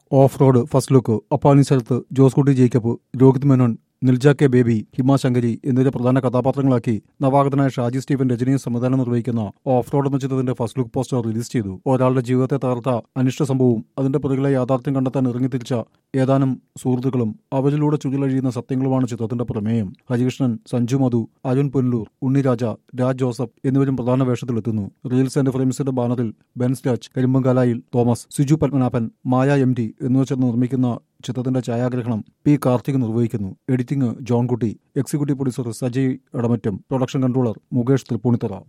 of road first look Appani സ്ഥലത്ത് Joskutty Jacob Rohit Menon Nilja K Baby Hima Shankari എന്നിവരെ പ്രധാന കഥാപാത്രങ്ങളാക്കി നവാഗതനായ ഷാജി സ്റ്റീഫൻ രജനിയും സംവിധാനം നിർവഹിക്കുന്ന ഓഫ് റോഡ് എന്ന ചിത്രത്തിന്റെ ഫസ്റ്റ് ലുക്ക് പോസ്റ്റർ റിലീസ് ചെയ്തു ഒരാളുടെ ജീവിതത്തെ തകർത്ത അനിഷ്ട സംഭവവും അതിന്റെ പ്രതികളെ യാഥാർത്ഥ്യം കണ്ടെത്താൻ ഇറങ്ങിത്തിരിച്ച ഏതാനും സുഹൃത്തുക്കളും അവരിലൂടെ ചുരുളഴിയുന്ന സത്യങ്ങളുമാണ് ചിത്രത്തിന്റെ പ്രമേയം ഹരികൃഷ്ണൻ സഞ്ജു മധു അരുൺ പുനലൂർ ഉണ്ണിരാജ രാജ് ജോസഫ് എന്നിവരും പ്രധാന വേഷത്തിലെത്തുന്നു റീൽസ് ആൻഡ് ഫ്രെയിംസിന്റെ ബാനറിൽ ബെൻസ് രാജ് കരിമ്പങ്കാലായിൽ തോമസ് സിജു പത്മനാഭൻ മായ എം ടി എന്നിവർ ചേർന്ന് നിർമ്മിക്കുന്ന ചിത്രത്തിന്റെ ഛായാഗ്രഹണം പി കാർത്തിക് നിർവഹിക്കുന്നു editing Johnkutty executive producer Sajay Edamattom production controller Mukesh Tripunithura